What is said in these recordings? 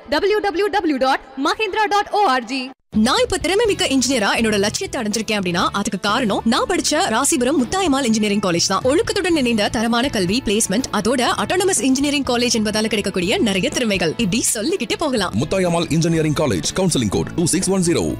www.mahindra.org. நான் இப்ப திறமை மிக்க இன்ஜினியரா என்னோட லட்சியத்தை அடைஞ்சிருக்கேன் அப்படின்னா அதுக்கு காரணம் நான் படிச்ச ராசிபுரம் முத்தாயமால் இன்ஜினியரிங் காலேஜ் தான் ஒழுக்கத்துடன் இணைந்த தரமான கல்வி பிளேஸ்மெண்ட் அதோட அட்டானமஸ் இன்ஜினியரிங் காலேஜ் என்பதால கிடைக்கக்கூடிய நிறைய திறமைகள் இப்படி சொல்லிக்கிட்டே போகலாம் Muthayammal engineering college counselling code two six one zero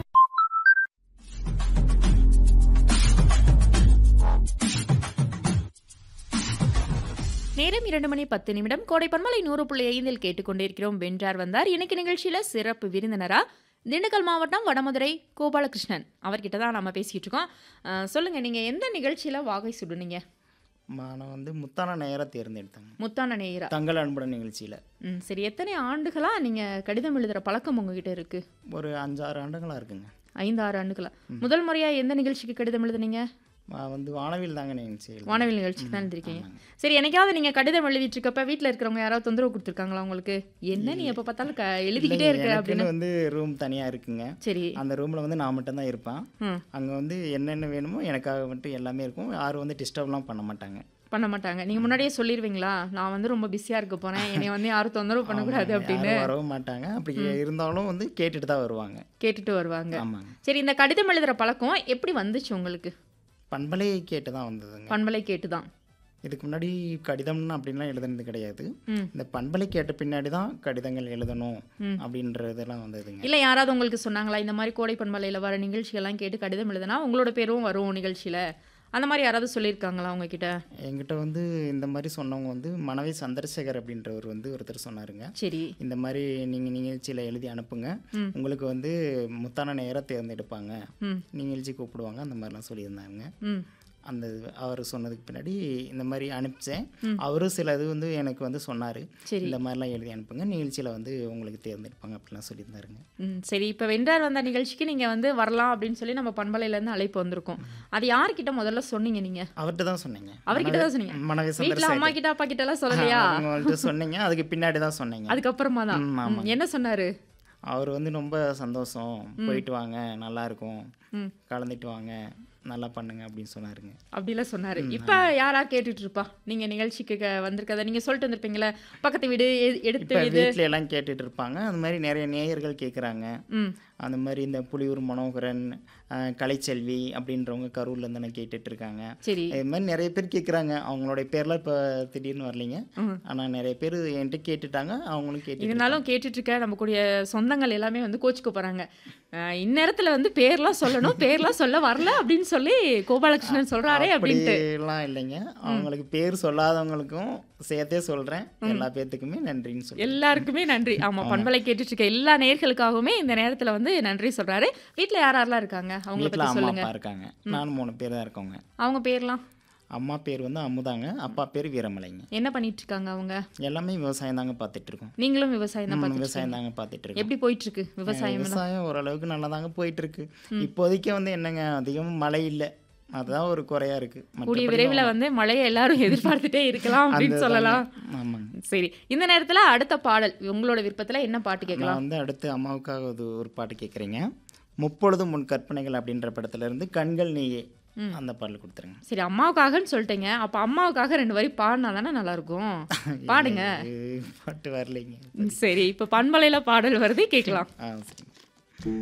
நேரம் இரண்டு மணி பத்து நிமிடம் கோடை பன்மலை நூறு புள்ளி ஐந்தில் கேட்டுக்கொண்டிருக்கிறோம் வென்றார் வந்தார் இன்னைக்கு நிகழ்ச்சியில சிறப்பு விருந்தினரா திண்டுக்கல் மாவட்டம் வடமதுரை கோபாலகிருஷ்ணன் அவர்கிட்ட தான் நம்ம பேசிக்கிட்டு இருக்கோம் அஹ், சொல்லுங்க நீங்க எந்த நிகழ்ச்சியில வாகை சுடுனீங்க நான் வந்து முத்தான நேராக தேர்ந்தெடுத்தாங்க முத்தான நேயரா தங்கள் அன்புடன் நிகழ்ச்சியில் ம் சரி எத்தனை ஆண்டுகளா நீங்க கடிதம் எழுதுற பழக்கம் உங்ககிட்ட இருக்கு ஒரு அஞ்சாறு ஆண்டுகளாக இருக்குங்க ஐந்து ஆறு ஆண்டுகளா முதல் முறையா எந்த நிகழ்ச்சிக்கு கடிதம் எழுதுனீங்க நான் வந்து வானவில் தாங்க நிகழ்ச்சி எழுதுனேன். வானவில் நிகழ்ச்சிக்கு தான் எழுதிருக்கீங்க சரி என்னைக்காவது நீங்க கடிதம் எழுதிட்டு இருக்கப்ப வீட்ல இருக்கிறவங்க யாராவது தொந்தரவு கொடுத்துருக்காங்களா உங்களுக்கு என்ன நீ எப்ப பார்த்தாலும் க- எழுதிக்கிட்டே இருக்க எனக்குன்னு அப்படின்னு வந்து ரூம் தனியாக இருக்குங்க சரி அந்த ரூமில் வந்து நான் மட்டும் தான் இருப்பேன் ம் அங்கே வந்து என்னென்ன வேணுமோ எனக்காக மட்டும் எல்லாமே இருக்கும் யாரும் வந்து டிஸ்டர்ப்லாம் பண்ண மாட்டாங்க பண்ண மாட்டாங்க நீங்க முன்னாடியே சொல்லிடுவீங்களா நான் வந்து ரொம்ப பிஸியா இருக்க போறேன் என்னை வந்து யாரும் தொந்தரவு பண்ணக்கூடாது ஆமாங்க, அப்படின்னு யாரும் வரவும் மாட்டாங்க அப்படி இருந்தாலும் வந்து கேட்டுட்டு தான் வருவாங்க கேட்டுட்டு வருவாங்க ஆமாங்க சரி இந்த கடிதம் எழுதுற பழக்கம் எப்படி வந்துச்சு உங்களுக்கு பண்பலையை கேட்டு தான் வந்ததுங்க பண்பலை கேட்டுதான் இதுக்கு முன்னாடி கடிதம்னு அப்படின்லாம் எழுதுனது கிடையாது ம். இந்த பண்பலை கேட்ட பின்னாடி தான் கடிதங்கள் எழுதணும் அப்படின்றதெல்லாம் வந்ததுங்க இல்ல யாராவது உங்களுக்கு சொன்னாங்களா இந்த மாதிரி கோடை பண்பலையில வர நிகழ்ச்சிகள்லாம் கேட்டு கடிதம் எழுதுனா உங்களோட பேரும் வரும் நிகழ்ச்சியில அந்த மாதிரி யாராவது சொல்லியிருக்காங்களா உங்ககிட்ட என்கிட்ட வந்து இந்த மாதிரி சொன்னவங்க வந்து மனைவி சந்திரசேகர் அப்படின்றவர் வந்து ஒருத்தர் சொன்னாருங்க சரி இந்த மாதிரி நீங்கள் நிகழ்ச்சியில் எழுதி அனுப்புங்க ம். உங்களுக்கு வந்து முத்தான நேராக தேர்ந்தெடுப்பாங்க ம் நிகழ்ச்சி கூப்பிடுவாங்க அந்த மாதிரிலாம் சொல்லியிருந்தாங்க ம் அந்த அவர் சொன்னதுக்கு பின்னாடி இந்த மாதிரி அனுப்பிச்சேன் அவரும் சில இது வந்து எனக்கு வந்து சொன்னார் சரி. இந்த மாதிரிலாம் எழுதி அனுப்புங்க நிகழ்ச்சியில் வந்து உங்களுக்கு தேர்ந்தெடுப்பாங்க அப்படிலாம் சொல்லியிருந்தாருங்க ம் சரி இப்போ வென்றார் வந்த நிகழ்ச்சிக்கு நீங்க வந்து வரலாம் அப்படின்னு சொல்லி நம்ம பண்பலையில இருந்து அழைப்பு வந்திருக்கோம் அது யார்கிட்ட முதல்ல சொன்னீங்க நீங்க அவர்கிட்ட தான் சொன்னீங்க அவர்கிட்ட தான் சொன்னீங்க மனைவி வீட்ல அம்மா சந்திரசேகர் கிட்ட அப்பா கிட்ட எல்லாம் சொல்லலையா அவங்கள்ட்ட சொன்னீங்க அதுக்கு பின்னாடி தான் சொன்னீங்க அதுக்கப்புறமா தான் ம், ம், ஆமாங்க. என்ன சொன்னாரு அவர் வந்து ரொம்ப சந்தோஷம் போயிட்டு வாங்க நல்லா இருக்கும் ம். கலந்துட்டு வாங்க நல்லா பண்ணுங்க அப்படின்னு சொன்னாருங்க அப்படிலாம் சொன்னாரு இப்ப யாரா கேட்டுட்டு இருப்பா நீங்க நிகழ்ச்சிக்கு க- வந்திருக்கத நீங்க சொல்லிட்டு வந்திருப்பீங்களே பக்கத்து வீடு எ- எடுத்த இப்போ வீடு வீட்டில எல்லாம் கேட்டுட்டு இருப்பாங்க அந்த மாதிரி நிறைய நேயர்கள் கேட்குறாங்க ம் அந்த மாதிரி இந்த புலியூர் மனோகரன் அஹ், கலைச்செல்வி அப்படின்றவங்க கரூர்ல இருந்து எனக்கு கேட்டுட்டு இருக்காங்க சரி இது மாதிரி நிறைய பேர் கேட்குறாங்க அவங்களுடைய பேர்லாம் இப்போ திடீர்னு வரலைங்க ஆனால் நிறைய பேர் என்கிட்ட கேட்டுட்டாங்க அவங்களும் கேட்டு இருந்தாலும் கேட்டுட்டு இருக்க நம்ம கூடிய சொந்தங்கள் எல்லாமே வந்து கோச்சுக்க போறாங்க அஹ், இந்நேரத்துல வந்து பேர்லாம் சொல்லணும் பேர்லாம் சொல்ல வரல அப்படின்னு சொல்லி கோபாலகிருஷ்ணன் சொல்றாரே அப்படின்ட்டு அப்படிலாம் இல்லைங்க அவங்களுக்கு பேர் சொல்லாதவங்களுக்கும் சேர்த்தே சொல்றேன் எல்லா பேர்த்துக்குமே நன்றின்னு சொல்றேன் எல்லாருக்குமே நன்றி ஆமா பண்பலை கேட்டுட்டு இருக்க எல்லா நேர்களுக்காகவுமே இந்த நேரத்துல வந்து நன்றி சொல்றாரு வீட்ல யார் யாரெல்லாம் இருக்காங்க அவங்கள வீட்டில் பத்தி அம்மா சொல்லுங்க அப்பா இருக்காங்க நானும் மூணு பேர் தான் இருக்கோங்க அவங்க பேர்லாம் அம்மா பேர் வந்து அமுதாங்க அப்பா பேர் வீரமலைங்க என்ன பண்ணிட்டு இருக்காங்க அவங்க எல்லாமே விவசாயம் தாங்க பார்த்துட்டு இருக்கோம் நீங்களும் விவசாயம் தான் ம், பார்த்துட்டு விவசாயம் இருக்கீங்க. தாங்க பார்த்துட்டு இருக்கோம் எப்படி போயிட்டு இருக்கு விவசாயம் எல்லாம்? விவசாயம் ஓரளவுக்கு நல்லா தாங்க போயிட்டு இருக்கு இப்போதைக்கு வந்து என்னங்க அதிகமாக மழை இல்லை அதுதான் ஒரு குறையா இருக்கு கூடிய மற்றபடி விரைவில் வந்து மழையை எல்லாரும் எதிர்பார்த்துட்டே இருக்கலாம் அப்படின்னு அந்த சொல்லலாம் தாங்க. ஆமாங்க சரி இந்த நேரத்துல அடுத்த பாடல் உங்களோட விருப்பத்துல என்ன பாட்டு கேட்கலாம் நான் வந்து அடுத்து அம்மாவுக்காக ஒரு ஒரு பாட்டு கேட்குறீங்க முப்பொழுதும் முன் கற்பனைகள் அப்படின்ற படத்துல இருந்து கண்கள் நீயே அந்த பாடல் கொடுத்துருங்க சரி அம்மாவுக்காகன்னு சொல்லிட்டீங்க அப்ப அம்மாவுக்காக ரெண்டு வரி பாடினா தானே நல்லா இருக்கும் பாடுங்க இது பாட்டு வரலைங்க சரி இப்ப பண்பலையில பாடல் வருது கேட்கலாம் ஆ சரி